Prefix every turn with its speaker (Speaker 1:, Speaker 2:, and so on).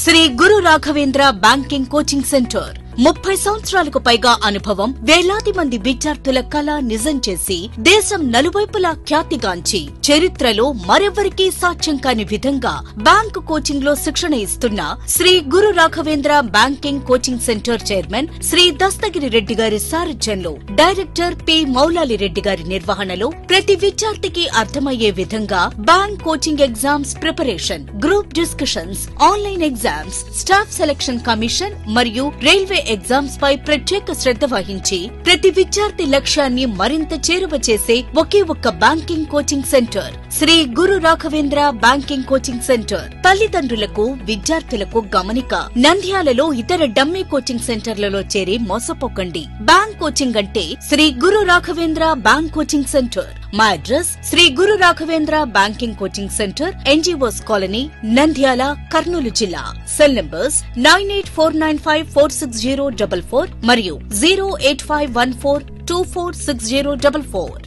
Speaker 1: Shri Guru Raghavendra banking coaching centre ముప్పై సంవత్సరాలకు పైగా అనుభవం వేలాది మంది విద్యార్థుల కళ నిజం చేసి దేశం నలువైపులా ఖ్యాతిగాంచి చరిత్రలో మరెవ్వరికీ సాధ్యం కాని విధంగా బ్యాంకు కోచింగ్ లో శిక్షణ ఇస్తున్న Shri Guru Raghavendra banking coaching centre chairman Shri Dastagiri Reddy గారి సారథ్యంలో డైరెక్టర్ పి మౌలాలి రెడ్డి గారి నిర్వహణలో ప్రతి విద్యార్థికి అర్థమయ్యే విధంగా bank coaching exams preparation group discussions online exams staff selection commission మరియు రైల్వే ఎగ్జామ్స్ పై ప్రత్యేక శ్రద్ధ వహించి ప్రతి విద్యార్థి లక్ష్యాన్ని మరింత చేరువ చేసే ఒకే ఒక్క banking coaching centre Shri Guru Raghavendra banking coaching centre తల్లిదండ్రులకు విద్యార్థులకు గమనిక నంద్యాలలో ఇతర డమ్మీ కోచింగ్ సెంటర్లలో చేరి మోసపోకండి బ్యాంక్ కోచింగ్ అంటే Shri Guru Raghavendra bank coaching centre మా address Shri Guru Raghavendra banking coaching centre NGOs colony Nandyal Kurnool జిల్లా cell numbers nine eight four nine five four six zero double four మరియు zero eight five one four two four six zero double four